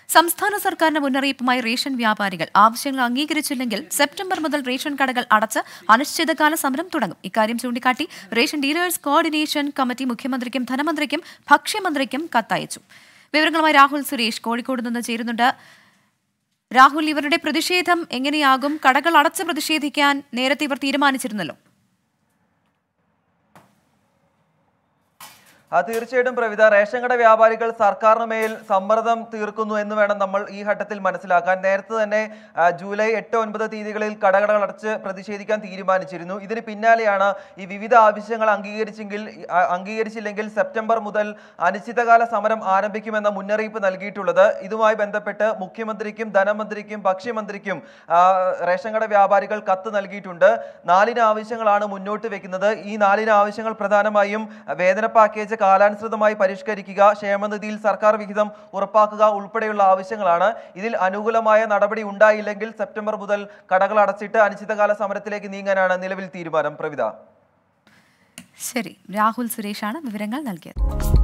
സംസ്ഥാന സർക്കാരിന്റെ മുന്നറിയിപ്പുമായി റേഷൻ വ്യാപാരികൾ ആവശ്യങ്ങൾ അംഗീകരിച്ചില്ലെങ്കിൽ സെപ്റ്റംബർ മുതൽ റേഷൻ കടകൾ അടച്ച് അനിശ്ചിതകാല സമരം തുടങ്ങും ഇക്കാര്യം ചൂണ്ടിക്കാട്ടി റേഷൻ ഡീലേഴ്സ് കോർഡിനേഷൻ കമ്മിറ്റി മുഖ്യമന്ത്രിക്കും ധനമന്ത്രിക്കും ഭക്ഷ്യമന്ത്രിക്കും കത്തയച്ചു വിവരങ്ങളുമായി രാഹുൽ സുരേഷ് കോഴിക്കോട് നിന്ന് ചേരുന്നുണ്ട് രാഹുൽ ഇവരുടെ പ്രതിഷേധം എങ്ങനെയാകും കടകൾ അടച്ച് പ്രതിഷേധിക്കാൻ നേരത്തെ ഇവർ തീരുമാനിച്ചിരുന്നല്ലോ ആ തീർച്ചയായിട്ടും പ്രവിധ റേഷൻ കട വ്യാപാരികൾ സർക്കാരിന് മേൽ സമ്മർദ്ദം തീർക്കുന്നു എന്ന് വേണം നമ്മൾ ഈ ഘട്ടത്തിൽ മനസ്സിലാക്കാൻ നേരത്തെ തന്നെ ആ, ജൂലൈ എട്ട് ഒൻപത് തീയതികളിൽ കടകൾ അടച്ച് പ്രതിഷേധിക്കാൻ തീരുമാനിച്ചിരുന്നു ഇതിന് പിന്നാലെയാണ് ഈ വിവിധ ആവശ്യങ്ങൾ അംഗീകരിച്ചെങ്കിൽ ആ, അംഗീകരിച്ചില്ലെങ്കിൽ സെപ്റ്റംബർ മുതൽ അനിശ്ചിതകാല സമരം ആരംഭിക്കുമെന്ന മുന്നറിയിപ്പ് നൽകിയിട്ടുള്ളത് ഇതുമായി ബന്ധപ്പെട്ട് മുഖ്യമന്ത്രിക്കും ധനമന്ത്രിക്കും ഭക്ഷ്യമന്ത്രിക്കും ആ, റേഷൻ കട വ്യാപാരികൾ കത്ത് നൽകിയിട്ടുണ്ട് നാലിന് ആവശ്യങ്ങളാണ് മുന്നോട്ട് വെക്കുന്നത് ഈ നാലിന് ആവശ്യങ്ങൾ പ്രധാനമായും വേതന പാക്കേജ് കാലാനുസൃതമായി പരിഷ്കരിക്കുക ക്ഷേമനിധിയിൽ സർക്കാർ വിഹിതം ഉറപ്പാക്കുക ഉൾപ്പെടെയുള്ള ആവശ്യങ്ങളാണ് ഇതിൽ അനുകൂലമായ നടപടി ഉണ്ടായില്ലെങ്കിൽ സെപ്റ്റംബർ മുതൽ കടകൾ അടച്ചിട്ട് അനിശ്ചിതകാല സമരത്തിലേക്ക് നീങ്ങാനാണ് നിലവിൽ തീരുമാനം പ്രവിധ ശരി രാഹുൽ സുരേഷാണ് വിവരങ്ങൾ നൽകിയത്